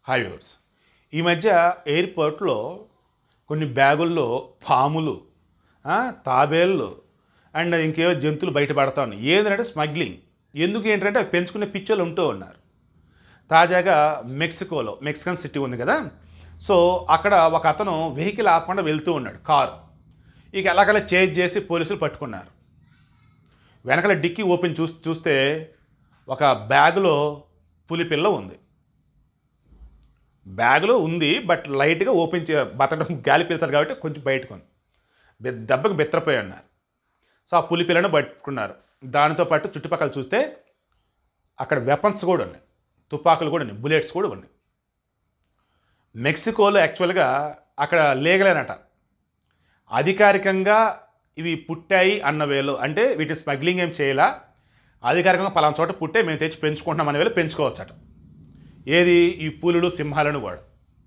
hi viewers ఈ మధ్య ఎయిర్పోర్ట్లో కొన్ని బ్యాగుల్లో పాములు ఆ, తాబేళ్ళు అండ్ ఇంకేవో జంతువులు బయటపడతా ఉన్నాయి ఏంటంటే స్మగ్లింగ్ ఎందుకు ఏంటంటే అవి పెంచుకునే పిచ్చోళ్ళు ఉంటూ ఉన్నారు తాజాగా మెక్సికోలో మెక్సికన్ సిటీ ఉంది కదా సో అక్కడ ఒక అతను వెహికల్ ఆపకుండా వెళ్తూ ఉన్నాడు కారు ఇక ఎలాగలా చేజ్ చేసి పోలీసులు పట్టుకున్నారు వెనకాల డిక్కీ ఓపెన్ చూసి చూస్తే ఒక బ్యాగులో పులిపిల్ల ఉంది బ్యాగులో ఉంది బట్ లైట్గా ఓపెన్ చే బతకడం గాలి పీల్చాలి కాబట్టి కొంచెం బయటకు ఉంది బె- దెబ్బకు బెత్తరపోయి ఉన్నారు సో ఆ పులి పిల్లను పట్టుకున్నారు దానితో పాటు చుట్టుపక్కల చూస్తే అక్కడ వెపన్స్ కూడా ఉన్నాయి తుపాకులు కూడా ఉన్నాయి బుల్లెట్స్ కూడా ఉన్నాయి మెక్సికోలో యాక్చువల్గా అక్కడ లీగలేనట అధికారికంగా ఇవి పుట్టాయి అన్న వేలో అంటే వీటి స్మగ్లింగ్ ఏం చేయాలా అధికారికంగా పలానా చోట పుట్టే మేము తెచ్చి పెంచుకుంటున్నాం అనే వేళ పెంచుకోవచ్చట ఏది ఈ పులులు సింహాలను కూడా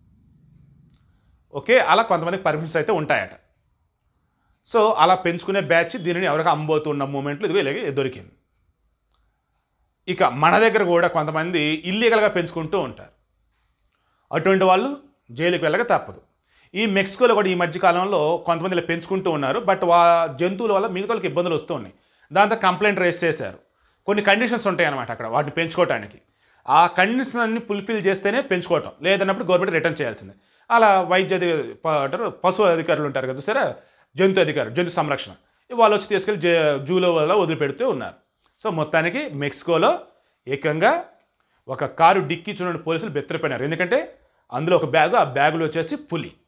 ఓకే అలా కొంతమందికి పర్మిషన్స్ అయితే ఉంటాయట సో అలా పెంచుకునే బ్యాచ్ దీనిని ఎవరికి అమ్మబోతున్న మూమెంట్లో ఇదిగో ఇలాగే దొరికింది ఇక మన దగ్గర కూడా కొంతమంది ఇల్లీగల్గా పెంచుకుంటూ ఉంటారు అటువంటి వాళ్ళు జైలుకి వెళ్ళక తప్పదు ఈ మెక్సికోలో కూడా ఈ మధ్య కాలంలో కొంతమంది ఇలా పెంచుకుంటూ ఉన్నారు బట్ వా జంతువుల వల్ల మిగతా వాళ్ళకి ఇబ్బందులు వస్తూ ఉన్నాయి దాంతో కంప్లైంట్ రేస్ చేశారు కొన్ని కండిషన్స్ ఉంటాయి అన్నమాట అక్కడ వాటిని పెంచుకోవడానికి ఆ కండిషన్స్ అన్ని ఫుల్ఫిల్ చేస్తేనే పెంచుకోవటం లేదన్నప్పుడు గవర్నమెంట్ రిటర్న్ చేయాల్సిందే అలా వైద్య అధి ప- అంటారు పశు అధికారులు ఉంటారు కదా సరే జంతు అధికారులు జంతు సంరక్షణ వాళ్ళు వచ్చి తీసుకెళ్ళి జ- జూలో వల్ల వదిలిపెడుతూ ఉన్నారు సో మొత్తానికి మెక్సికోలో ఏకంగా ఒక కారు డిక్కి చూడండి పోలీసులు బెత్తరిపోయినారు ఎందుకంటే అందులో ఒక బ్యాగు ఆ బ్యాగులో వచ్చేసి పులి